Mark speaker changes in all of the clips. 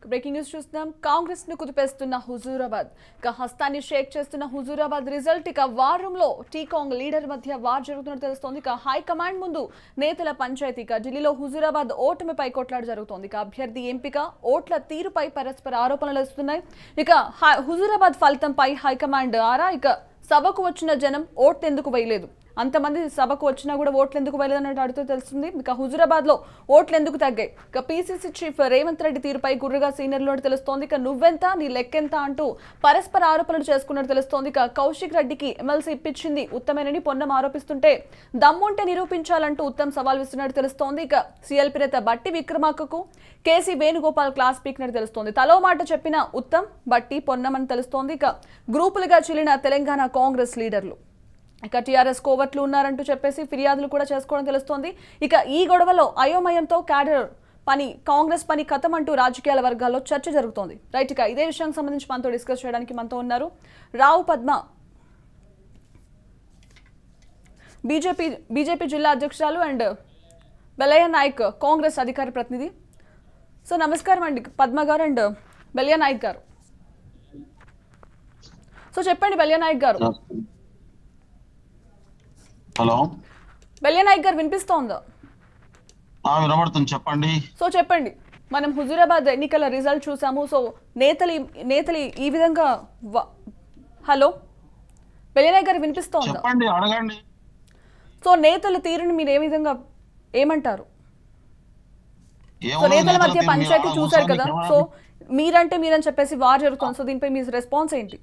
Speaker 1: Breaking news చూస్తున్నాం కాంగ్రెస్ ను కుదిపేస్తున్న హుజూరాబాద్ ఇక హస్తాన్ని షేక్ చేస్తున్న హుజూరాబాద్ రిజల్ట్ ఇక వారంలో టీకాంగ్ లీడర్ మధ్య వార్ జరుగుతున్నట్టు తెలుస్తోంది ఇక హైకమాండ్ ముందు నేతల పంచాయతీ ఇక ఢిల్లీలో హుజూరాబాద్ ఓటమిపై కొట్లాట జరుగుతోంది ఇక అభ్యర్థి ఎంపిక ఓట్ల తీరుపై పరస్పర ఆరోపణలు వస్తున్నాయి ఇక హై- హుజూరాబాద్ ఫలితంపై హైకమాండ్ ఆరా ఇక సభకు వచ్చిన జనం ఓట్లు ఎందుకు వేయలేదు అంతమంది సభకు వచ్చినా కూడా ఓట్లు ఎందుకు వేయలేదన్నట్టు అడుగుతూ తెలుస్తుంది ఇక హుజురాబాద్ లో ఓట్లు ఎందుకు తగ్గాయి ఇక పీసీసీ చీఫ్ రేవంత్ రెడ్డి తీరుపై గుర్రుగా సీనియర్లు అని తెలుస్తోంది ఇక నువ్వెంత నీ లెక్కెంత అంటూ పరస్పర ఆరోపణలు చేసుకున్నట్టు తెలుస్తోంది ఇక కౌశిక్ రెడ్డికి ఎమ్మెల్సీ ఇప్పించింది ఉత్తమేనని పొన్నం ఆరోపిస్తుంటే దమ్ముంటే నిరూపించాలంటూ ఉత్తమ్ సవాల్ విస్తున్నట్టు తెలుస్తోంది ఇక సీఎల్పీ నేత బట్టి విక్రమార్కకు కేసీ వేణుగోపాల్ క్లాస్ పీకినట్టు తెలుస్తోంది తలో మాట చెప్పిన ఉత్తమ్ బట్టి పొన్నం అని తెలుస్తోంది ఇక గ్రూపులుగా చిల్లిన తెలంగాణ కాంగ్రెస్ లీడర్లు ఇక టీఆర్ఎస్ కోవట్లు ఉన్నారంటూ చెప్పేసి ఫిర్యాదులు కూడా చేసుకోవడం తెలుస్తోంది ఇక ఈ గొడవలో అయోమయంతో క్యాడర్ పని కాంగ్రెస్ పని కథం అంటూ రాజకీయాల వర్గాల్లో చర్చ జరుగుతోంది రైట్ ఇక ఇదే విషయానికి సంబంధించి మనతో డిస్కస్ చేయడానికి మనతో ఉన్నారు రావు పద్మ బీజేపీ బీజేపీ జిల్లా అధ్యక్షురాలు అండ్ బెలయ్య నాయక్ కాంగ్రెస్ అధికార ప్రతినిధి సో నమస్కారం అండి పద్మ గారు అండ్ బెలయ్య నాయక్ గారు సో చెప్పండి బెలయ్య నాయక్ గారు
Speaker 2: హలో
Speaker 1: బెలయ్య నాయక్ గారు వినిపిస్తోందా
Speaker 2: ఆ వినబడుతుంది చెప్పండి
Speaker 1: సో చెప్పండి మనం హుజూరాబాద్ ఎన్నికల రిజల్ట్ చూసాము సో నేతలు ఈ- నేతలు ఈ విధంగా వ- హలో బెలయ్య గారు వినిపిస్తోందా
Speaker 2: చెప్పండి అడగండి
Speaker 1: సో నేతల తీరుని మీరు ఏ విధంగా ఏమంటారు సో
Speaker 2: ఏమున్నది
Speaker 1: నేతల
Speaker 2: నేతల
Speaker 1: మధ్య
Speaker 2: తీరు?
Speaker 1: పంచాయతీ
Speaker 2: మీరు
Speaker 1: చూశారు
Speaker 2: కూర్చొని
Speaker 1: కదా
Speaker 2: కెమెరా
Speaker 1: సో మీరంటే మీరని చెప్పేసి వార్ జరుగుతుంది సో దీనిపై మీ రెస్పాన్స్ ఏంటి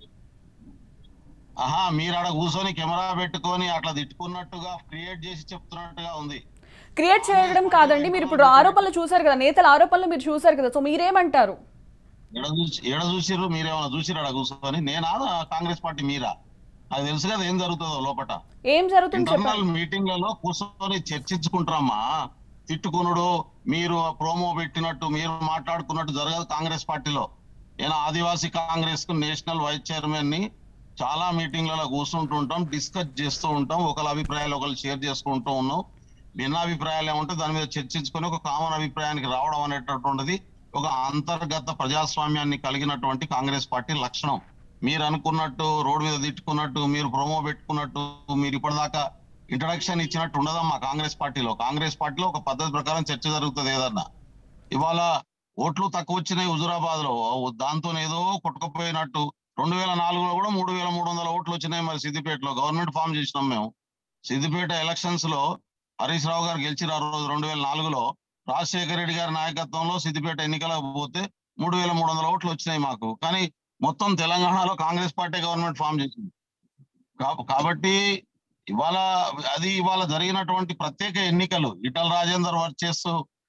Speaker 2: ఆహా మీరు ఆడ కూర్చొని కెమెరా పెట్టుకొని అట్లా తిట్టుకున్నట్టుగా క్రియేట్ చేసి చెప్తున్నట్టుగా ఉంది
Speaker 1: క్రియేట్ చేయడం కాదండి మీరు ఇప్పుడు ఆరోపణలు చూశారు కదా నేతల ఆరోపణలు మీరు చూశారు కదా సో మీరేమంటారు
Speaker 2: ఎడ చూసి ఎడ చూసిర్రు మీరేమైనా చూసిర్రు ఆడ కూర్చొని నేనా కాంగ్రెస్ పార్టీ మీరా అది తెలుసు కదా ఏం జరుగుతుందో లోపట
Speaker 1: ఏం జరుగుతుంది చెప్పండి
Speaker 2: ఇంటర్నల్ మీటింగ్లలో కూర్చొని చర్చించుకుంటారమ్మా తిట్టుకునుడు మీరు ప్రోమో పెట్టినట్టు మీరు మాట్లాడుకున్నట్టు జరగదు కాంగ్రెస్ పార్టీలో నేను ఆదివాసీ కాంగ్రెస్ కు నేషనల్ వైస్ చైర్మన్ ని చాలా మీటింగ్లలో కూర్చుంటుంటాం డిస్కస్ చేస్తూ ఉంటాం ఒకళ్ళ అభిప్రాయాలు ఒకళ్ళు షేర్ చేసుకుంటూ ఉన్నాం భిన్నాభిప్రాయాలు ఏముంటే దాని మీద చర్చించుకొని ఒక కామన్ అభిప్రాయానికి రావడం అనేటటువంటిది ఒక అంతర్గత ప్రజాస్వామ్యాన్ని కలిగినటువంటి కాంగ్రెస్ పార్టీ లక్షణం మీరు అనుకున్నట్టు రోడ్డు మీద తిట్టుకున్నట్టు మీరు ప్రోమో పెట్టుకున్నట్టు మీరు ఇప్పటిదాకా ఇంట్రడక్షన్ ఇచ్చినట్టు ఉండదమ్మా కాంగ్రెస్ పార్టీలో కాంగ్రెస్ పార్టీలో ఒక పద్ధతి ప్రకారం చర్చ జరుగుతుంది ఏదన్నా ఇవాళ ఓట్లు తక్కువ వచ్చినాయి హుజురాబాద్ లో దాంతో ఏదో కొట్టుకుపోయినట్టు రెండు వేల నాలుగులో కూడా మూడు వేల మూడు వందల ఓట్లు వచ్చినాయి మరి సిద్దిపేటలో గవర్నమెంట్ ఫామ్ చేసినాం మేము సిద్దిపేట ఎలక్షన్స్ లో హరీష్ రావు గారు గెలిచిరు ఆ రోజు రెండు వేల నాలుగులో రాజశేఖర రెడ్డి గారి నాయకత్వంలో సిద్దిపేట ఎన్నికలకు పోతే మూడు వేల మూడు వందల ఓట్లు వచ్చినాయి మాకు కానీ మొత్తం తెలంగాణలో కాంగ్రెస్ పార్టీ గవర్నమెంట్ ఫామ్ చేసింది కాబ- కాబట్టి ఇవాళ అది ఇవాళ జరిగినటువంటి ప్రత్యేక ఎన్నికలు ఇటల రాజేందర్ వర్చెస్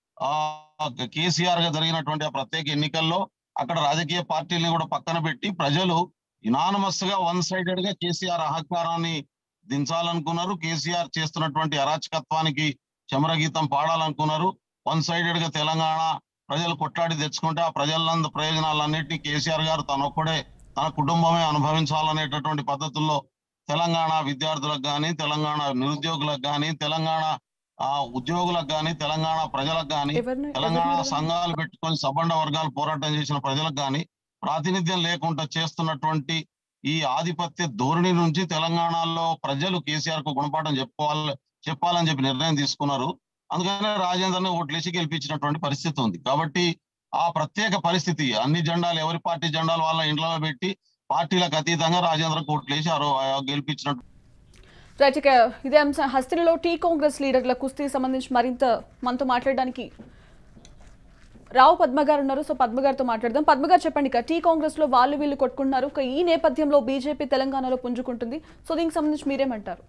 Speaker 2: కేసీఆర్ గా జరిగినటువంటి ఆ ప్రత్యేక ఎన్నికల్లో అక్కడ రాజకీయ పార్టీలను కూడా పక్కన పెట్టి ప్రజలు ఇనానమస్ గా వన్ సైడెడ్ గా కేసీఆర్ అహంకారాన్ని దించాలనుకున్నారు కేసీఆర్ చేస్తున్నటువంటి అరాచకత్వానికి చమరగీతం పాడాలనుకున్నారు వన్ సైడెడ్ గా తెలంగాణ ప్రజలు కొట్లాడి తెచ్చుకుంటే ఆ ప్రజలంద ప్రయోజనాలన్నింటినీ కేసీఆర్ గారు తన ఒక్కడే తన కుటుంబమే అనుభవించాలనేటటువంటి పద్ధతుల్లో తెలంగాణ విద్యార్థులకు కానీ తెలంగాణ నిరుద్యోగులకు కానీ తెలంగాణ ఆ ఉద్యోగులకు కానీ తెలంగాణ ప్రజలకు కానీ
Speaker 1: ఎవరిని
Speaker 2: తెలంగాణ
Speaker 1: ఎవరిని
Speaker 2: సంఘాలు పెట్టుకొని సబండ వర్గాలు పోరాటం చేసిన ప్రజలకు కానీ ప్రాతినిధ్యం లేకుండా చేస్తున్నటువంటి ఈ ఆధిపత్య ధోరణి నుంచి తెలంగాణలో ప్రజలు కేసీఆర్ కు గుణపాఠం చెప్పుకోవాలి చెప్పాలని చెప్పి నిర్ణయం తీసుకున్నారు అందుకనే రాజేందర్ని ఓట్లేసి గెలిపించినటువంటి పరిస్థితి ఉంది కాబట్టి ఆ ప్రత్యేక పరిస్థితి అన్ని జెండాలు ఎవరి పార్టీ జెండాలు వాళ్ళ ఇంట్లో పెట్టి పార్టీలకు అతీతంగా రాజేంద్ర కోట్లేసి ఆ రో- ఆ గెలిపించినట్టు
Speaker 1: రైట్ ఇక ఇదే అంశం హస్తిలో టీ కాంగ్రెస్ లీడర్ల కుస్తీ సంబంధించి మరింత మనతో మాట్లాడడానికి రావు పద్మ గారు ఉన్నారు సో పద్మ గారితో మాట్లాడదాం పద్మ గారు చెప్పండి ఇక టీ కాంగ్రెస్ లో వాళ్ళు వీళ్ళు కొట్టుకుంటున్నారు ఇక ఈ నేపథ్యంలో బీజేపీ తెలంగాణలో పుంజుకుంటుంది సో దీనికి సంబంధించి మీరేమంటారు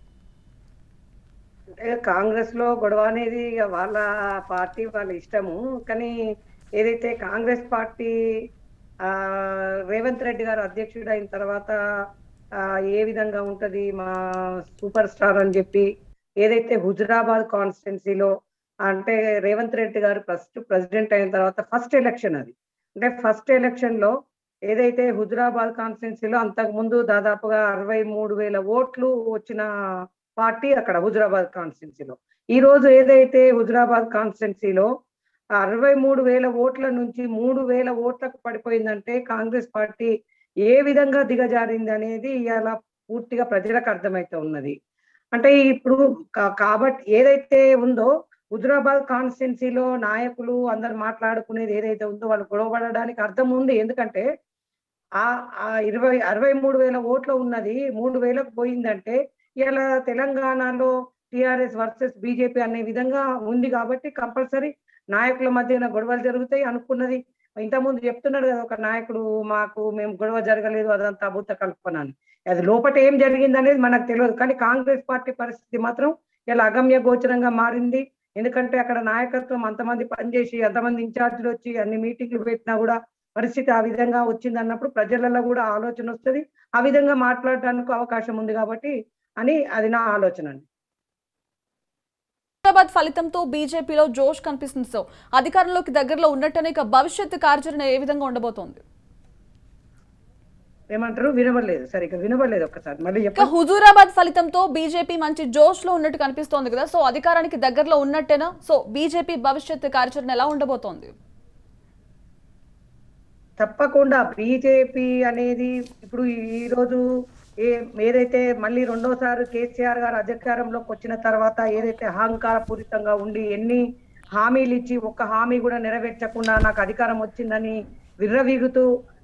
Speaker 3: అంటే కాంగ్రెస్ లో గొడవ అనేది ఇక వాళ్ళ పార్టీ వాళ్ళ ఇష్టము కానీ ఏదైతే కాంగ్రెస్ పార్టీ ఆ రేవంత్ రెడ్డి గారు అధ్యక్షుడు అయిన తర్వాత ఆ ఏ విధంగా ఉంటది మా సూపర్ స్టార్ అని చెప్పి ఏదైతే హుజురాబాద్ కాన్స్టిట్యున్సీలో అంటే రేవంత్ రెడ్డి గారు ఫస్ట్ ప్రెసిడెంట్ అయిన తర్వాత ఫస్ట్ ఎలక్షన్ అది అంటే ఫస్ట్ ఎలక్షన్ లో ఏదైతే హుజురాబాద్ కాన్స్టిట్యున్సీలో అంతకు ముందు దాదాపుగా అరవై మూడు వేల ఓట్లు వచ్చిన పార్టీ అక్కడ హుజురాబాద్ కాన్స్టిట్యున్సీలో ఈ రోజు ఏదైతే హుజురాబాద్ కాన్స్టిట్యున్సీలో అరవై మూడు వేల ఓట్ల నుంచి మూడు వేల ఓట్లకు పడిపోయిందంటే కాంగ్రెస్ పార్టీ ఏ విధంగా దిగజారింది అనేది ఇవాళ పూర్తిగా ప్రజలకు అర్థమైతే ఉన్నది అంటే ఇప్పుడు కా- కాబట్టి ఏదైతే ఉందో హుజరాబాద్ కాన్స్టిట్యున్సీలో నాయకులు అందరు మాట్లాడుకునేది ఏదైతే ఉందో వాళ్ళు గొడవపడడానికి అర్థం ఉంది ఎందుకంటే ఆ ఆ ఇరవై అరవై మూడు వేల ఓట్లు ఉన్నది మూడు వేలకు పోయిందంటే ఇలా తెలంగాణలో టిఆర్ఎస్ వర్సెస్ బీజేపీ అనే విధంగా ఉంది కాబట్టి కంపల్సరీ నాయకుల మధ్యన గొడవలు జరుగుతాయి అనుకున్నది ఇంతకుముందు చెప్తున్నాడు కదా ఒక నాయకుడు మాకు మేము గొడవ జరగలేదు అదంతా అభూత కల్పన అని అది లోపల ఏం జరిగింది అనేది మనకు తెలియదు కానీ కాంగ్రెస్ పార్టీ పరిస్థితి మాత్రం ఇలా అగమ్య గోచరంగా మారింది ఎందుకంటే అక్కడ నాయకత్వం అంతమంది పనిచేసి అంతమంది ఇన్ఛార్జీలు వచ్చి అన్ని మీటింగ్లు పెట్టినా కూడా పరిస్థితి ఆ విధంగా వచ్చింది అన్నప్పుడు ప్రజలలో కూడా ఆలోచన వస్తుంది ఆ విధంగా మాట్లాడడానికి అవకాశం ఉంది కాబట్టి అని అది నా ఆలోచన అండి
Speaker 1: హైదరాబాద్ ఫలితంతో బీజేపీలో జోష్ కనిపిస్తుంది సో అధికారంలోకి దగ్గరలో ఉన్నట్టనే ఇక భవిష్యత్తు కార్యాచరణ ఏ విధంగా ఉండబోతోంది
Speaker 3: ఏమంటారు వినబడలేదు సరిగ్గా వినబడలేదు ఒక్కసారి మళ్ళీ
Speaker 1: ఇక
Speaker 3: చెప్పండి
Speaker 1: హుజూరాబాద్ ఫలితంతో బీజేపీ మంచి జోష్ లో ఉన్నట్టు కనిపిస్తోంది కదా సో అధికారానికి దగ్గరలో ఉన్నట్టేనా సో బీజేపీ భవిష్యత్తు కార్యాచరణ ఎలా ఉండబోతోంది
Speaker 3: తప్పకుండా బీజేపీ అనేది ఇప్పుడు ఈ రోజు ఏ ఏదైతే మళ్ళీ రెండోసారి కేసీఆర్ గారు అధికారంలోకి వచ్చిన తర్వాత ఏదైతే అహంకార పూరితంగా ఉండి ఎన్ని హామీలు ఇచ్చి ఒక్క హామీ కూడా నెరవేర్చకుండా నాకు అధికారం వచ్చిందని విర్రవీగుతూ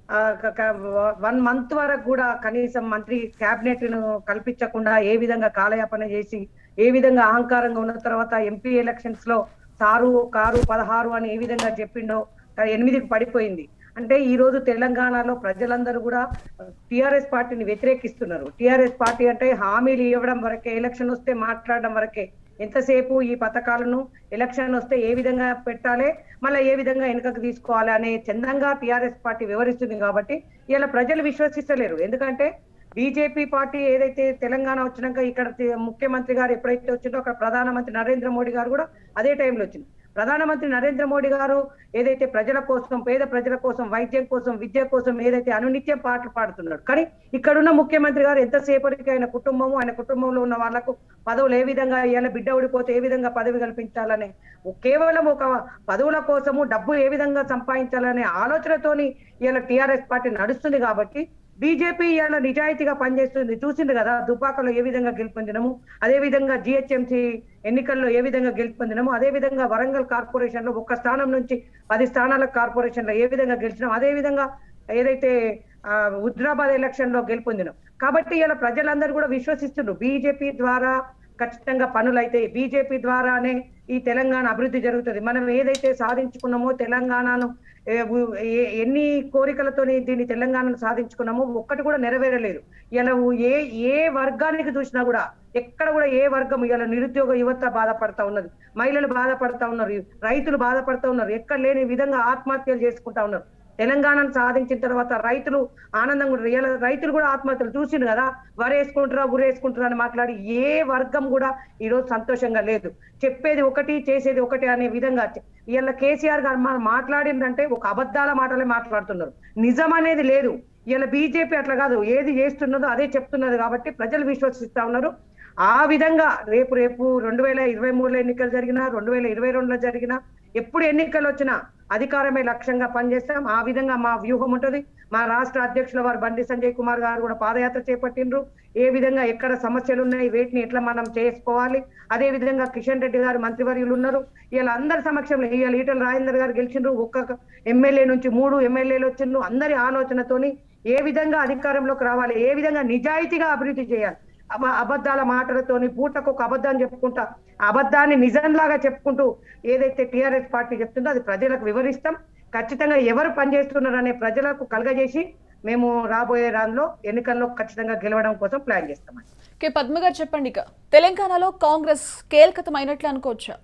Speaker 3: వన్ మంత్ వరకు కూడా కనీసం మంత్రి క్యాబినెట్ ను కల్పించకుండా ఏ విధంగా కాలయాపన చేసి ఏ విధంగా అహంకారంగా ఉన్న తర్వాత ఎంపీ ఎలక్షన్స్ లో సారు కారు పదహారు అని ఏ విధంగా చెప్పిండో కానీ ఎనిమిదికి పడిపోయింది అంటే ఈ రోజు తెలంగాణలో ప్రజలందరూ కూడా టిఆర్ఎస్ పార్టీని వ్యతిరేకిస్తున్నారు టిఆర్ఎస్ పార్టీ అంటే హామీలు ఇవ్వడం వరకే ఎలక్షన్ వస్తే మాట్లాడడం వరకే ఎంతసేపు ఈ పథకాలను ఎలక్షన్ వస్తే ఏ విధంగా పెట్టాలి మళ్ళీ ఏ విధంగా వెనుకకు తీసుకోవాలి అనే చందంగా టిఆర్ఎస్ పార్టీ వివరిస్తుంది కాబట్టి ఇలా ప్రజలు విశ్వసిస్తలేరు ఎందుకంటే బీజేపీ పార్టీ ఏదైతే తెలంగాణ వచ్చినాక ఇక్కడ తి- ముఖ్యమంత్రి గారు ఎప్పుడైతే వచ్చిందో అక్కడ ప్రధానమంత్రి నరేంద్ర మోడీ గారు కూడా అదే టైంలో వచ్చింది ప్రధానమంత్రి నరేంద్ర మోడీ గారు ఏదైతే ప్రజల కోసం పేద ప్రజల కోసం వైద్యం కోసం విద్య కోసం ఏదైతే అనునిత్యం పాటలు పాడుతున్నాడు కానీ ఇక్కడున్న ముఖ్యమంత్రి గారు ఎంతసేపటికి ఆయన కుటుంబము ఆయన కుటుంబంలో ఉన్న వాళ్ళకు పదవులు ఏ విధంగా ఇవాళ బిడ్డ ఊడిపోతే ఏ విధంగా పదవి కల్పించాలని కేవలం ఒక పదవుల కోసము డబ్బు ఏ విధంగా సంపాదించాలనే ఆలోచనతోని ఇవాళ టిఆర్ఎస్ పార్టీ నడుస్తుంది కాబట్టి బీజేపీ ఇవాళ నిజాయితీగా పనిచేస్తుంది చూసింది కదా దుబాకలో ఏ విధంగా గెలుపొందినము అదే విధంగా జిహెచ్ఎంసీ ఎన్నికల్లో ఏ విధంగా గెలుపొందినము అదే విధంగా వరంగల్ కార్పొరేషన్ లో ఒక్క స్థానం నుంచి పది స్థానాల కార్పొరేషన్ లో ఏ విధంగా గెలిచినాం అదే విధంగా ఏదైతే ఆ, హుజరాబాద్ ఎలక్షన్ లో గెలుపొందినాం కాబట్టి ఇలా ప్రజలందరూ కూడా విశ్వసిస్తున్నారు బీజేపీ ద్వారా ఖచ్చితంగా పనులు అయితే బీజేపీ ద్వారానే ఈ తెలంగాణ అభివృద్ధి జరుగుతుంది మనం ఏదైతే సాధించుకున్నామో తెలంగాణను ఏ- ఉ- ఏ- ఎన్ని కోరికలతోని దీన్ని తెలంగాణను సాధించుకున్నామో ఒక్కటి కూడా నెరవేరలేదు ఇలా ఏ ఏ వర్గానికి చూసినా కూడా ఎక్కడ కూడా ఏ వర్గం ఇలా నిరుద్యోగ యువత బాధపడతా ఉన్నది మహిళలు బాధపడతా ఉన్నారు రైతులు బాధపడతా ఉన్నారు ఎక్కడ లేని విధంగా ఆత్మహత్యలు చేసుకుంటా ఉన్నారు తెలంగాణను సాధించిన తర్వాత రైతులు ఆనందంగా ఉంటారు ఇలా రైతులు కూడా ఆత్మహత్యలు చూసిండు కదా వరేసుకుంటారా ఉరేసుకుంటారా అని మాట్లాడి ఏ వర్గం కూడా ఈ రోజు సంతోషంగా లేదు చెప్పేది ఒకటి చేసేది ఒకటి అనే విధంగా ఇలా కేసీఆర్ గారు మనం మాట్లాడిందంటే ఒక అబద్ధాల మాటలే మాట్లాడుతున్నారు నిజం అనేది లేదు ఇలా బీజేపీ అట్లా కాదు ఏది చేస్తున్నదో అదే చెప్తున్నది కాబట్టి ప్రజలు విశ్వసిస్తా ఉన్నారు ఆ విధంగా రేపు రేపు రెండు వేల ఇరవై మూడులో ఎన్నికలు జరిగినా రెండు వేల ఇరవై రెండులో జరిగినా ఎప్పుడు ఎన్నికలు వచ్చినా అధికారమే లక్ష్యంగా పనిచేస్తాం ఆ విధంగా మా వ్యూహం ఉంటుంది మా రాష్ట్ర అధ్యక్షుల వారు బండి సంజయ్ కుమార్ గారు కూడా పాదయాత్ర చేపట్టిండ్రు ఏ విధంగా ఎక్కడ సమస్యలు ఉన్నాయి వేటిని ఎట్లా మనం చేసుకోవాలి అదే విధంగా కిషన్ రెడ్డి గారు మంత్రివర్యులు ఉన్నారు వీళ్ళ అందరి సమక్షంలో ఇవాళ ఈటల రాజేందర్ గారు గెలిచిండ్రు ఒక్క ఎమ్మెల్యే నుంచి మూడు ఎమ్మెల్యేలు వచ్చిండ్రు అందరి ఆలోచనతోని ఏ విధంగా అధికారంలోకి రావాలి ఏ విధంగా నిజాయితీగా అభివృద్ధి చేయాలి అబ- అబద్ధాల మాటలతోని పూటకు ఒక అబద్ధాన్ని చెప్పుకుంటా ఆ అబద్ధాన్ని నిజంలాగా చెప్పుకుంటూ ఏదైతే టిఆర్ఎస్ పార్టీ చెప్తుందో అది ప్రజలకు వివరిస్తాం ఖచ్చితంగా ఎవరు పనిచేస్తున్నారు అనే ప్రజలకు కలగజేసి మేము రాబోయే దానిలో ఎన్నికల్లో ఖచ్చితంగా గెలవడం కోసం ప్లాన్ చేస్తాం
Speaker 1: కే పద్మ గారు చెప్పండి ఇక తెలంగాణలో కాంగ్రెస్ కీలకతమైనట్లు అనుకోవచ్చా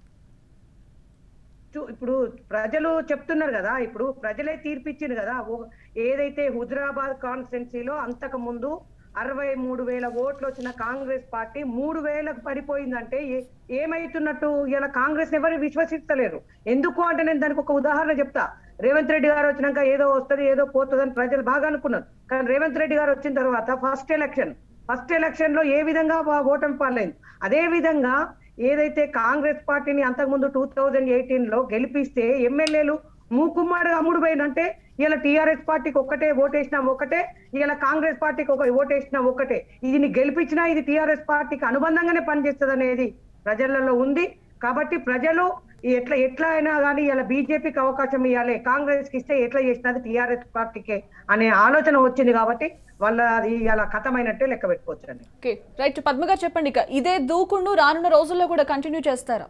Speaker 3: చూ- ఇప్పుడు ప్రజలు చెప్తున్నారు కదా ఇప్పుడు ప్రజలే తీర్పిచ్చింది కదా ఓ- ఏదైతే హుజరాబాద్ కాన్స్టిట్యున్సీలో అంతకు ముందు అరవై మూడు వేల ఓట్లు వచ్చిన కాంగ్రెస్ పార్టీ మూడు వేలకు పడిపోయిందంటే ఏ- ఏమైతున్నట్టు ఇలా కాంగ్రెస్ ఎవరు విశ్వసిస్తలేరు ఎందుకు అంటే నేను దానికి ఒక ఉదాహరణ చెప్తా రేవంత్ రెడ్డి గారు వచ్చినాక ఏదో వస్తది ఏదో పోతుందని ప్రజలు బాగా అనుకున్నారు కానీ రేవంత్ రెడ్డి గారు వచ్చిన తర్వాత ఫస్ట్ ఎలక్షన్ ఫస్ట్ ఎలక్షన్ లో ఏ విధంగా వా- ఓటమి పాలైంది అదే విధంగా ఏదైతే కాంగ్రెస్ పార్టీని అంతకుముందు టూ థౌజండ్ ఎయిటీన్ లో గెలిపిస్తే ఎమ్మెల్యేలు మూకుమ్మాడు అమ్ముడు పోయిందంటే ఇలా టీఆర్ఎస్ పార్టీకి ఒక్కటే ఓటేసినా ఒకటే ఇలా కాంగ్రెస్ పార్టీకి ఒక ఓటేసినా ఒకటే ఇది గెలిపించినా ఇది టీఆర్ఎస్ పార్టీకి అనుబంధంగానే పనిచేస్తుంది అనేది ప్రజలలో ఉంది కాబట్టి ప్రజలు ఈ ఎట్లా ఎట్లా అయినా కానీ ఇలా బీజేపీకి అవకాశం ఇవ్వాలి కాంగ్రెస్ కి ఇస్తే ఎట్లా చేసినది టీఆర్ఎస్ పార్టీకే అనే ఆలోచన వచ్చింది కాబట్టి వాళ్ళ అది ఇలా కథమైనట్టే లెక్క పెట్టుకోవచ్చు అండి
Speaker 1: ఓకే రైట్ పద్మ గారు చెప్పండి ఇక ఇదే దూకుడు రానున్న రోజుల్లో కూడా కంటిన్యూ చేస్తారా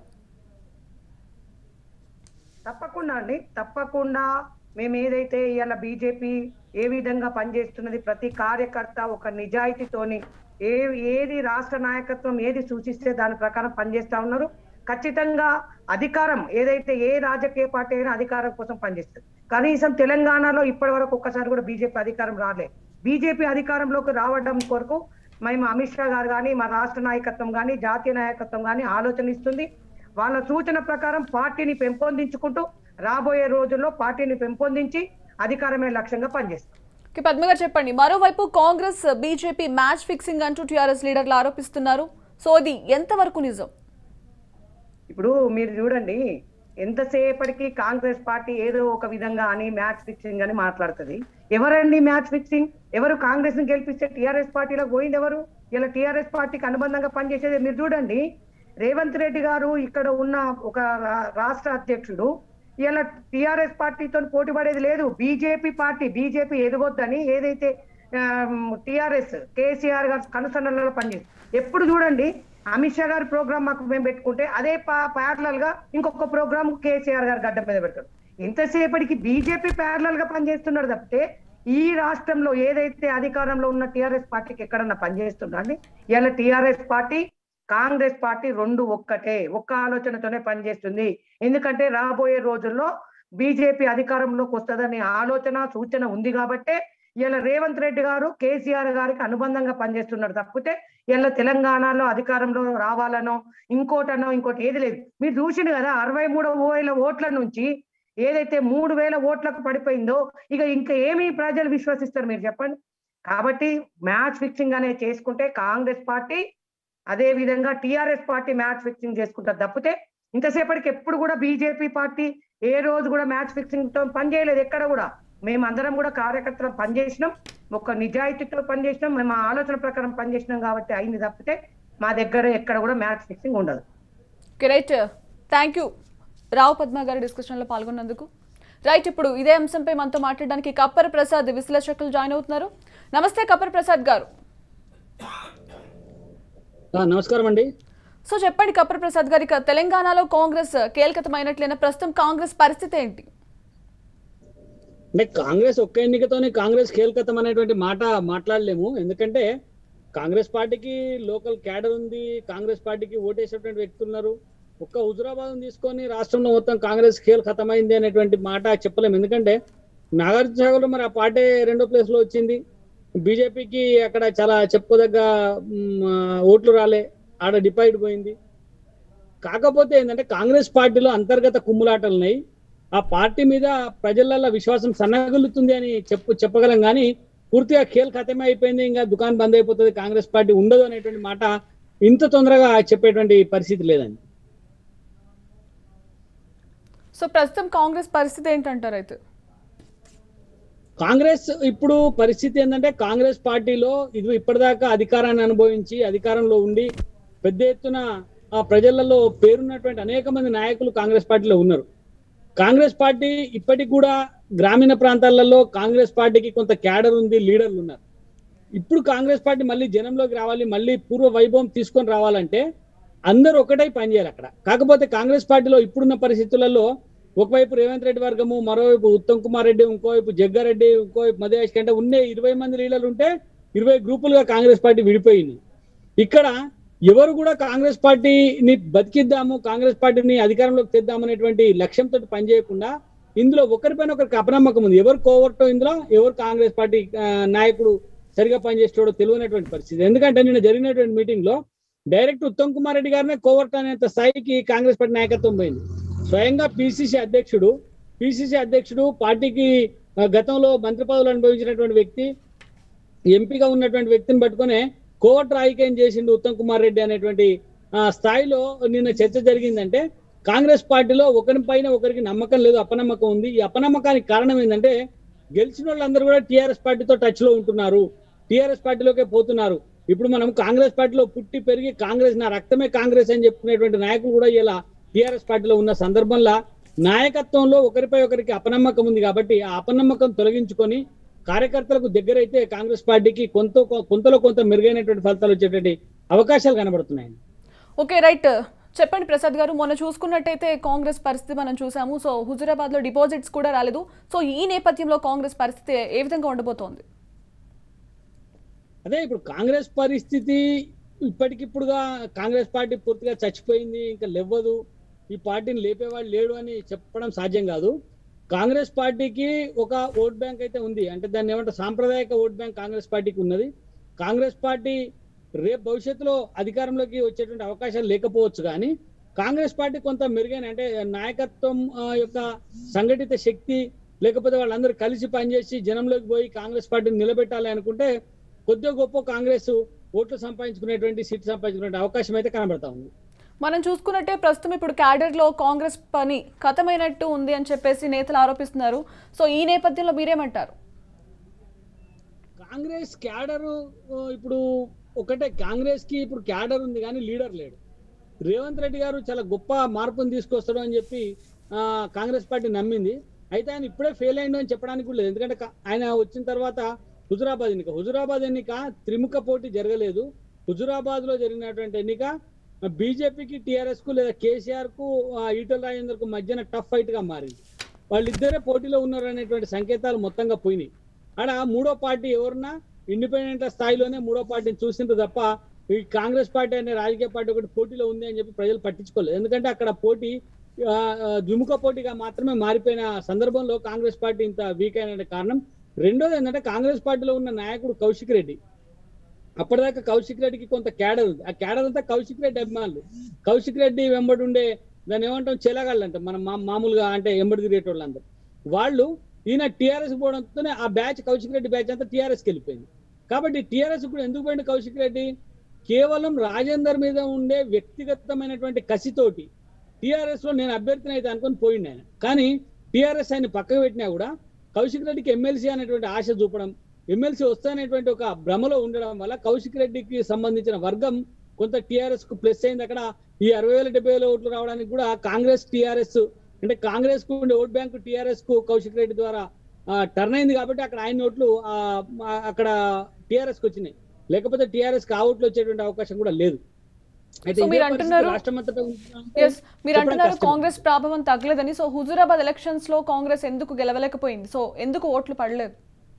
Speaker 3: తప్పకుండా అండి తప్పకుండా మేము ఏదైతే ఇవాళ బీజేపీ ఏ విధంగా పనిచేస్తున్నది ప్రతి కార్యకర్త ఒక నిజాయితీతోని ఏ ఏది రాష్ట్ర నాయకత్వం ఏది సూచిస్తే దాని ప్రకారం పనిచేస్తా ఉన్నారు ఖచ్చితంగా అధికారం ఏదైతే ఏ రాజకీయ పార్టీ అయినా అధికారం కోసం పనిచేస్తుంది కనీసం తెలంగాణలో ఇప్పటి వరకు ఒక్కసారి కూడా బీజేపీ అధికారం రాలే బీజేపీ అధికారంలోకి రావడం కొరకు మేము అమిత్ షా గారు కానీ మా రాష్ట్ర నాయకత్వం కానీ జాతీయ నాయకత్వం కానీ ఆలోచన ఇస్తుంది వాళ్ళ సూచన ప్రకారం పార్టీని పెంపొందించుకుంటూ రాబోయే రోజుల్లో పార్టీని పెంపొందించి అధికారమే లక్ష్యంగా పనిచేస్తాం
Speaker 1: ఓకే పద్మ గారు చెప్పండి మరోవైపు కాంగ్రెస్ బీజేపీ మ్యాచ్ ఫిక్సింగ్ అంటూ టీఆర్ఎస్ లీడర్లు ఆరోపిస్తున్నారు సో ఇది ఎంతవరకు నిజం
Speaker 3: ఇప్పుడు మీరు చూడండి ఎంతసేపటికి కాంగ్రెస్ పార్టీ ఏదో ఒక విధంగా అని మ్యాచ్ ఫిక్సింగ్ అని మాట్లాడుతుంది ఎవరండి మ్యాచ్ ఫిక్సింగ్ ఎవరు కాంగ్రెస్ ని గెలిపిస్తే టిఆర్ఎస్ పార్టీలో పోయింది ఎవరు ఇలా టిఆర్ఎస్ పార్టీకి అనుబంధంగా పనిచేసేది మీరు చూడండి రేవంత్ రెడ్డి గారు ఇక్కడ ఉన్న ఒక రా- రాష్ట్ర అధ్యక్షుడు ఇలా టిఆర్ఎస్ పార్టీతో పోటీ పడేది లేదు బీజేపీ పార్టీ బీజేపీ ఎదగొద్దని ఏదైతే టిఆర్ఎస్ కేసీఆర్ గారు కనుసన్నలలో పనిచేస్తుంది ఎప్పుడు చూడండి అమిత్ షా గారి ప్రోగ్రామ్ మాకు మేము పెట్టుకుంటే అదే ప్యారలల్ గా ఇంకొక ప్రోగ్రామ్ కేసీఆర్ గారు గడ్డ మీద పెడతారు ఇంతసేపటికి బీజేపీ ప్యారలల్ గా పనిచేస్తున్నారు తప్పితే ఈ రాష్ట్రంలో ఏదైతే అధికారంలో ఉన్న టిఆర్ఎస్ పార్టీకి ఎక్కడన్నా పనిచేస్తుందండి ఇలా టిఆర్ఎస్ పార్టీ కాంగ్రెస్ పార్టీ రెండు ఒక్కటే ఒక్క ఆలోచనతోనే పనిచేస్తుంది ఎందుకంటే రాబోయే రోజుల్లో బీజేపీ అధికారంలోకి వస్తుందనే ఆలోచన సూచన ఉంది కాబట్టే ఇలా రేవంత్ రెడ్డి గారు కేసీఆర్ గారికి అనుబంధంగా పనిచేస్తున్నారు తప్పితే ఇలా తెలంగాణలో అధికారంలో రావాలనో ఇంకోటనో ఇంకోటి ఏది లేదు మీరు చూసిండు కదా అరవై మూడు వేల ఓట్ల నుంచి ఏదైతే మూడు వేల ఓట్లకు పడిపోయిందో ఇక ఇంకా ఏమి ప్రజలు విశ్వసిస్తారు మీరు చెప్పండి కాబట్టి మ్యాచ్ ఫిక్సింగ్ అనేది చేసుకుంటే కాంగ్రెస్ పార్టీ అదే విధంగా టిఆర్ఎస్ పార్టీ మ్యాచ్ ఫిక్సింగ్ చేసుకుంటారు తప్పితే ఇంతసేపటికి ఎప్పుడు కూడా బీజేపీ పార్టీ ఏ రోజు కూడా మ్యాచ్ ఫిక్సింగ్ తో పని చేయలేదు ఎక్కడ కూడా మేము అందరం కూడా కార్యకర్తలు పనిచేసినాం ఒక నిజాయితీతో పనిచేసినాం మేము మా ఆలోచన ప్రకారం పనిచేసినాం కాబట్టి అయింది తప్పితే మా దగ్గర ఎక్కడ కూడా మ్యాచ్ ఫిక్సింగ్ ఉండదు
Speaker 1: okay right thank you Rao Padma గారి డిస్కషన్లో పాల్గొన్నందుకు రైట్ ఇప్పుడు ఇదే అంశంపై మనతో మాట్లాడడానికి కప్పర్ ప్రసాద్ విశ్లేషకులు జాయిన్ అవుతున్నారు నమస్తే కప్పర్ ప్రసాద్ గారు
Speaker 4: ఆ, నమస్కారం అండి
Speaker 1: సో చెప్పండి కప్పర్ ప్రసాద్ గారు ఇక తెలంగాణలో కాంగ్రెస్ కీలకతమైనట్లయిన ప్రస్తుతం కాంగ్రెస్ పరిస్థితి ఏంటి
Speaker 4: అంటే కాంగ్రెస్ ఒక్క ఎన్నికతోనే కాంగ్రెస్ కీలకతం అనేటువంటి మాట మాట్లాడలేము ఎందుకంటే కాంగ్రెస్ పార్టీకి లోకల్ క్యాడర్ ఉంది కాంగ్రెస్ పార్టీకి ఓటేసేటువంటి వ్యక్తులు ఉన్నారు ఒక్క హుజురాబాద్ తీసుకొని రాష్ట్రంలో మొత్తం కాంగ్రెస్ కీలకతమైంది అనేటువంటి మాట చెప్పలేము ఎందుకంటే నాగార్జున సాగర్లో మరి ఆ పార్టీ రెండో ప్లేస్ లో వచ్చింది బీజేపీకి అక్కడ చాలా చెప్పుకోదగ్గ మ్, ఓట్లు రాలే ఆడ డిపాయిడ్ పోయింది కాకపోతే ఏంటంటే కాంగ్రెస్ పార్టీలో అంతర్గత కుమ్ములాటలు ఉన్నాయి ఆ పార్టీ మీద ప్రజలలో విశ్వాసం సన్నగిల్లుతుంది అని చెప్పు చెప్పగలం కానీ పూర్తిగా ఖేల్ ఖతమే అయిపోయింది ఇంకా దుకాణం బంద్ అయిపోతుంది కాంగ్రెస్ పార్టీ ఉండదు అనేటువంటి మాట ఇంత తొందరగా చెప్పేటువంటి పరిస్థితి లేదండి
Speaker 1: సో ప్రస్తుతం కాంగ్రెస్ పరిస్థితి ఏంటంటారు అయితే
Speaker 4: కాంగ్రెస్ ఇప్పుడు పరిస్థితి ఏంటంటే కాంగ్రెస్ పార్టీలో ఇది ఇప్పటిదాకా అధికారాన్ని అనుభవించి అధికారంలో ఉండి పెద్ద ఎత్తున ఆ ప్రజలలో పేరున్నటువంటి అనేక మంది నాయకులు కాంగ్రెస్ పార్టీలో ఉన్నారు కాంగ్రెస్ పార్టీ ఇప్పటికి కూడా గ్రామీణ ప్రాంతాలలో కాంగ్రెస్ పార్టీకి కొంత క్యాడర్ ఉంది లీడర్లు ఉన్నారు ఇప్పుడు కాంగ్రెస్ పార్టీ మళ్ళీ జనంలోకి రావాలి మళ్ళీ పూర్వ వైభవం తీసుకొని రావాలంటే అందరూ ఒకటై పనిచేయాలి అక్కడ కాకపోతే కాంగ్రెస్ పార్టీలో ఇప్పుడున్న పరిస్థితులలో ఒకవైపు రేవంత్ రెడ్డి వర్గము మరోవైపు ఉత్తమ్ కుమార్ రెడ్డి ఇంకోవైపు జగ్గారెడ్డి ఇంకోవైపు మధుయాష్ కంటే ఉండే ఇరవై మంది లీడర్లు ఉంటే ఇరవై గ్రూపులుగా కాంగ్రెస్ పార్టీ విడిపోయింది ఇక్కడ ఎవరు కూడా కాంగ్రెస్ పార్టీని బతికిద్దాము కాంగ్రెస్ పార్టీని అధికారంలోకి తెద్దాము అనేటువంటి లక్ష్యంతో పనిచేయకుండా ఇందులో ఒకరిపైన ఒకరికి అపనమ్మకం ఉంది ఎవరు కోవర్టో ఇందులో ఎవరు కాంగ్రెస్ పార్టీ ఆ, నాయకుడు సరిగా పనిచేసేవాడో తెలియనటువంటి పరిస్థితి ఎందుకంటే నిన్న జరిగినటువంటి మీటింగ్ లో డైరెక్ట్ ఉత్తమ్ కుమార్ రెడ్డి గారినే కోవర్ట్ అనేంత స్థాయికి కాంగ్రెస్ పార్టీ నాయకత్వం పోయింది స్వయంగా పిసిసి అధ్యక్షుడు పిసిసి అధ్యక్షుడు పార్టీకి ఆ, గతంలో మంత్రి పదవులు అనుభవించినటువంటి వ్యక్తి ఎంపీగా ఉన్నటువంటి వ్యక్తిని పట్టుకొని కోవట్ రాజకీయం చేసిండు ఉత్తమ్ కుమార్ రెడ్డి అనేటువంటి ఆ, స్థాయిలో నిన్న చర్చ జరిగిందంటే కాంగ్రెస్ పార్టీలో ఒకరి పైన ఒకరికి నమ్మకం లేదు అపనమ్మకం ఉంది ఈ అపనమ్మకానికి కారణం ఏంటంటే గెలిచిన వాళ్ళందరూ కూడా టిఆర్ఎస్ పార్టీతో టచ్ లో ఉంటున్నారు టిఆర్ఎస్ పార్టీలోకే పోతున్నారు ఇప్పుడు మనం కాంగ్రెస్ పార్టీలో పుట్టి పెరిగి కాంగ్రెస్ నా రక్తమే కాంగ్రెస్ అని చెప్పుకునేటువంటి నాయకులు కూడా ఇలా టిఆర్ఎస్ పార్టీలో ఉన్న సందర్భంలో నాయకత్వంలో ఒకరిపై ఒకరికి అపనమ్మకం ఉంది కాబట్టి ఆ అపనమ్మకం తొలగించుకొని కార్యకర్తలకు దగ్గరైతే కాంగ్రెస్ పార్టీకి కొంత కొంతలో కొంత మెరుగైనటువంటి ఫలితాలు వచ్చేటువంటి అవకాశాలు కనబడుతున్నాయి
Speaker 1: ఓకే రైట్ చెప్పండి ప్రసాద్ గారు మొన్న చూసుకున్నట్టయితే కాంగ్రెస్ పరిస్థితి మనం చూసాము సో హుజురాబాద్ లో డిపాజిట్స్ కూడా రాలేదు సో ఈ నేపథ్యంలో కాంగ్రెస్ పరిస్థితి ఏ విధంగా ఉండబోతోంది
Speaker 4: అదే ఇప్పుడు కాంగ్రెస్ పరిస్థితి ఇప్పటికిప్పుడుగా కాంగ్రెస్ పార్టీ పూర్తిగా చచ్చిపోయింది ఇంకా లేవ్వదు ఈ పార్టీని లేపేవాళ్ళు లేడు అని చెప్పడం సాధ్యం కాదు కాంగ్రెస్ పార్టీకి ఒక ఓట్ బ్యాంక్ అయితే ఉంది అంటే దాన్ని ఏమంటారు సాంప్రదాయక ఓట్ బ్యాంక్ కాంగ్రెస్ పార్టీకి ఉన్నది కాంగ్రెస్ పార్టీ రేపు భవిష్యత్తులో అధికారంలోకి వచ్చేటువంటి అవకాశాలు లేకపోవచ్చు కానీ కాంగ్రెస్ పార్టీ కొంత మెరుగైన అంటే నాయకత్వం ఆ, యొక్క సంఘటిత శక్తి లేకపోతే వాళ్ళందరూ కలిసి పనిచేసి జనంలోకి పోయి కాంగ్రెస్ పార్టీని నిలబెట్టాలి అనుకుంటే కొద్దిగా గొప్ప కాంగ్రెస్ ఓట్లు సంపాదించుకునేటువంటి సీట్లు సంపాదించుకునే అవకాశం అయితే కనబడతా ఉంది
Speaker 1: మనం చూసుకున్నట్టే ప్రస్తుతం ఇప్పుడు క్యాడర్ లో కాంగ్రెస్ పని ఖతమైనట్టు ఉంది అని చెప్పేసి నేతలు ఆరోపిస్తున్నారు సో ఈ నేపథ్యంలో మీరేమంటారు
Speaker 4: కాంగ్రెస్ క్యాడర్ ఇప్పుడు ఒకటే కాంగ్రెస్ కి ఇప్పుడు క్యాడర్ ఉంది కానీ లీడర్ లేడు రేవంత్ రెడ్డి గారు చాలా గొప్ప మార్పును తీసుకొస్తాడు అని చెప్పి ఆ, కాంగ్రెస్ పార్టీ నమ్మింది అయితే ఆయన ఇప్పుడే ఫెయిల్ అయిండు అని చెప్పడానికి కూడా లేదు ఎందుకంటే కా- ఆయన వచ్చిన తర్వాత హుజురాబాద్ ఎన్నిక హుజురాబాద్ ఎన్నిక త్రిముఖ పోటీ జరగలేదు హుజురాబాద్ లో జరిగినటువంటి ఎన్నిక బీజేపీకి టిఆర్ఎస్ కు లేదా కేసీఆర్ కు ఆ, ఈటల రాజేందర్ కు మధ్యన టఫ్ ఫైట్ గా మారింది వాళ్ళిద్దరే పోటీలో ఉన్నారు అనేటువంటి సంకేతాలు మొత్తంగా పోయినాయి ఆడ మూడో పార్టీ ఎవరన్నా ఇండిపెండెంట్ స్థాయిలోనే మూడో పార్టీని చూసింది తప్ప ఈ కాంగ్రెస్ పార్టీ అనే రాజకీయ పార్టీ ఒకటి పోటీలో ఉంది అని చెప్పి ప్రజలు పట్టించుకోలేదు ఎందుకంటే అక్కడ పోటీ ఆ, ఆ, ద్విముఖ పోటీగా మాత్రమే మారిపోయిన సందర్భంలో కాంగ్రెస్ పార్టీ ఇంత వీక్ అయిన కారణం రెండోది ఏంటంటే కాంగ్రెస్ పార్టీలో ఉన్న నాయకుడు కౌశిక్ రెడ్డి అప్పటిదాకా కౌశిక్ రెడ్డికి కొంత క్యాడర్ ఉంది ఆ క్యాడర్ అంతా కౌశిక్ రెడ్డి అభిమానులు కౌశిక్ రెడ్డి వెంబడి ఉండే దాన్ని ఏమంటాం చెలగాళ్ళు అంటాం మనం మా- మామూలుగా అంటే ఎంబడి తిరిగేటోళ్ళందరూ వాళ్ళు ఈయన టిఆర్ఎస్ పోవడంతోనే ఆ బ్యాచ్ కౌశిక్ రెడ్డి బ్యాచ్ అంతా టిఆర్ఎస్కి వెళ్ళిపోయింది కాబట్టి టిఆర్ఎస్ కూడా ఎందుకు పోయింది కౌశిక్ రెడ్డి కేవలం రాజేందర్ మీద ఉండే వ్యక్తిగతమైనటువంటి కసితోటి టిఆర్ఎస్ లో నేను అభ్యర్థిని అయితే అనుకొని పోయిండు ఆయన కానీ టిఆర్ఎస్ ఆయన పక్కకు పెట్టినా కూడా కౌశిక్ రెడ్డికి ఎమ్మెల్సీ అనేటువంటి ఆశ చూపడం ఎమ్మెల్సీ వస్తానేటువంటి ఒక భ్రమలో ఉండడం వల్ల కౌశిక్ రెడ్డికి సంబంధించిన వర్గం కొంత టిఆర్ఎస్ కు ప్లస్ అయింది అక్కడ ఈ అరవై వేల డెబ్బై వేల ఓట్లు రావడానికి కూడా కాంగ్రెస్ టిఆర్ఎస్ అంటే కాంగ్రెస్ కు ఉండే ఓట్ బ్యాంక్ టిఆర్ఎస్ కు కౌశిక్ రెడ్డి ద్వారా టర్న్ అయింది కాబట్టి అక్కడ ఆయన ఓట్లు ఆ, ఆ, అక్కడ టిఆర్ఎస్ కి వచ్చినాయి లేకపోతే టిఆర్ఎస్ కి ఆ ఓట్లు వచ్చేటువంటి అవకాశం కూడా లేదు అయితే
Speaker 1: So
Speaker 4: ఇదే
Speaker 1: మీరు
Speaker 4: పరిస్థితి
Speaker 1: అంటున్నారు-
Speaker 4: రాష్ట్రం అంతటా ఉంటుందా అంటే
Speaker 1: ఎస్ మీరు
Speaker 4: చెప్పడం
Speaker 1: అంటున్నారు
Speaker 4: కష్టం.
Speaker 1: కాంగ్రెస్ ప్రభావం తగ్గలేదని సో హుజూరాబాద్ ఎలక్షన్స్ లో కాంగ్రెస్ ఎందుకు గెలవలేకపోయింది సో ఎందుకు ఓట్లు పడలేదు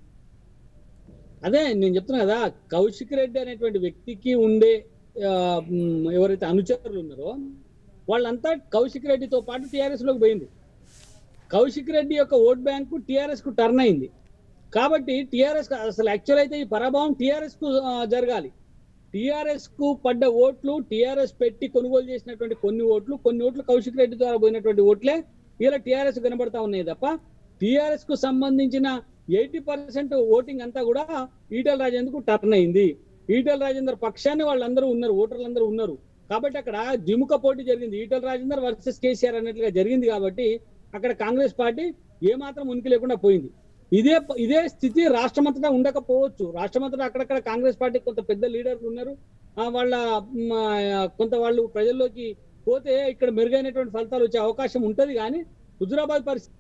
Speaker 4: అదే నేను చెప్తున్నా కదా కౌశిక్ రెడ్డి అనేటువంటి వ్యక్తికి ఉండే ఆ, మ్, ఎవరైతే అనుచరులు ఉన్నారో వాళ్ళంతా కౌశిక్ రెడ్డితో పాటు టిఆర్ఎస్ లోకి పోయింది కౌశిక్ రెడ్డి యొక్క ఓట్ బ్యాంకు టిఆర్ఎస్ కు టర్న్ అయింది కాబట్టి టిఆర్ఎస్ అసలు యాక్చువల్ అయితే ఈ పరాభవం టిఆర్ఎస్ కు ఆ, జరగాలి టిఆర్ఎస్ కు పడ్డ ఓట్లు టిఆర్ఎస్ పెట్టి కొనుగోలు చేసినటువంటి కొన్ని ఓట్లు కొన్ని ఓట్లు కౌశిక్ రెడ్డి ద్వారా పోయినటువంటి ఓట్లే ఇలా టిఆర్ఎస్ కనబడతా ఉన్నాయి తప్ప టిఆర్ఎస్ కు సంబంధించిన ఎయిటీ పర్సెంట్ ఓటింగ్ అంతా కూడా ఈటల రాజేందర్కు టర్న్ అయింది ఈటల రాజేందర్ పక్షాన్ని వాళ్ళందరూ ఉన్నారు ఓటర్లు అందరూ ఉన్నారు కాబట్టి అక్కడ ద్విముఖ పోటీ జరిగింది ఈటల రాజేందర్ వర్సెస్ కేసీఆర్ అన్నట్లుగా జరిగింది కాబట్టి అక్కడ కాంగ్రెస్ పార్టీ ఏమాత్రం ఉనికి లేకుండా పోయింది ఇదే ఇదే స్థితి రాష్ట్రమంతటా ఉండకపోవచ్చు రాష్ట్రమంతటా అక్కడక్కడ కాంగ్రెస్ పార్టీ కొంత పెద్ద లీడర్లు ఉన్నారు ఆ వాళ్ళ మ్, ఆ, కొంత వాళ్ళు ప్రజల్లోకి పోతే ఇక్కడ మెరుగైనటువంటి ఫలితాలు వచ్చే అవకాశం ఉంటది కానీ హుజురాబాద్ పరిస్థితి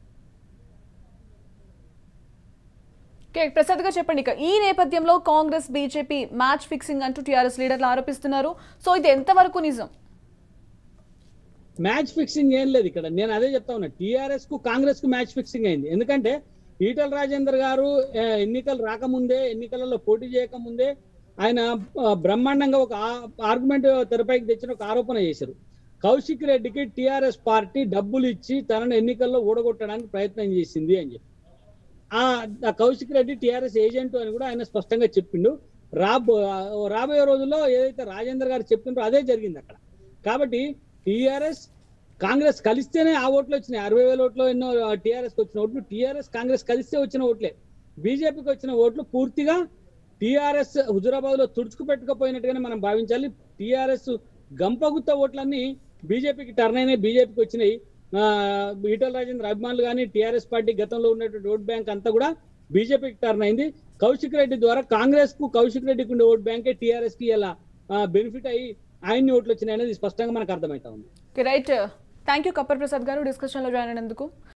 Speaker 1: ఓకే ప్రసాద్ గారు చెప్పండి ఇక ఈ నేపథ్యంలో కాంగ్రెస్ బీజేపీ మ్యాచ్ ఫిక్సింగ్ అంటూ టీఆర్ఎస్ లీడర్లు ఆరోపిస్తున్నారు సో ఇది ఎంతవరకు నిజం
Speaker 4: మ్యాచ్ ఫిక్సింగ్ ఏం లేదు ఇక్కడ నేను అదే చెప్తా ఉన్నా టిఆర్ఎస్ కు కాంగ్రెస్ కు మ్యాచ్ ఫిక్సింగ్ అయింది ఎందుకంటే ఈటల రాజేందర్ గారు ఆ, ఎన్నికలు రాకముందే ఎన్నికలలో పోటీ చేయకముందే ఆయన ఆ, బ్రహ్మాండంగా ఒక ఆర్గ్యుమెంట్ తెరపైకి తెచ్చిన ఒక ఆరోపణ చేశారు కౌశిక్ రెడ్డికి టిఆర్ఎస్ పార్టీ డబ్బులు ఇచ్చి తనను ఎన్నికల్లో ఓడగొట్టడానికి ప్రయత్నం చేసింది అని చెప్పి ఆ ఆ కౌశిక్ రెడ్డి టిఆర్ఎస్ ఏజెంట్ అని కూడా ఆయన స్పష్టంగా చెప్పిండు రాబో రాబోయే రోజుల్లో ఏదైతే రాజేందర్ గారు చెప్పిండ్రో అదే జరిగింది అక్కడ కాబట్టి టిఆర్ఎస్ కాంగ్రెస్ కలిస్తేనే ఆ ఓట్లు వచ్చినాయి అరవై వేల ఓట్లు ఎన్నో టిఆర్ఎస్ వచ్చిన ఓట్లు టిఆర్ఎస్ కాంగ్రెస్ కలిస్తే వచ్చిన ఓట్లే బీజేపీకి వచ్చిన ఓట్లు పూర్తిగా టిఆర్ఎస్ హుజురాబాద్ లో తుడుచుకు పెట్టుకపోయినట్టుగానే మనం భావించాలి టిఆర్ఎస్ గంపగుత్త ఓట్లన్నీ బీజేపీకి టర్న్ అయినాయి బీజేపీకి వచ్చినాయి ఆ, ఈటల రాజేంద్ర అభిమానులు కానీ టిఆర్ఎస్ పార్టీ గతంలో ఉన్నటువంటి ఓట్ బ్యాంక్ అంతా కూడా బీజేపీకి టర్న్ అయింది కౌశిక్ రెడ్డి ద్వారా కాంగ్రెస్ కు కౌశిక్ రెడ్డికి ఉండే ఓట్ బ్యాంకే టిఆర్ఎస్ కి ఇలా బెనిఫిట్ అయ్యి ఆయన్ని ఓట్లు వచ్చినాయి అనేది స్పష్టంగా మనకు అర్థమవుతా ఉంది
Speaker 1: right thank you Kappar Prasad గారు డిస్కషన్లో జాయిన్ అయినందుకు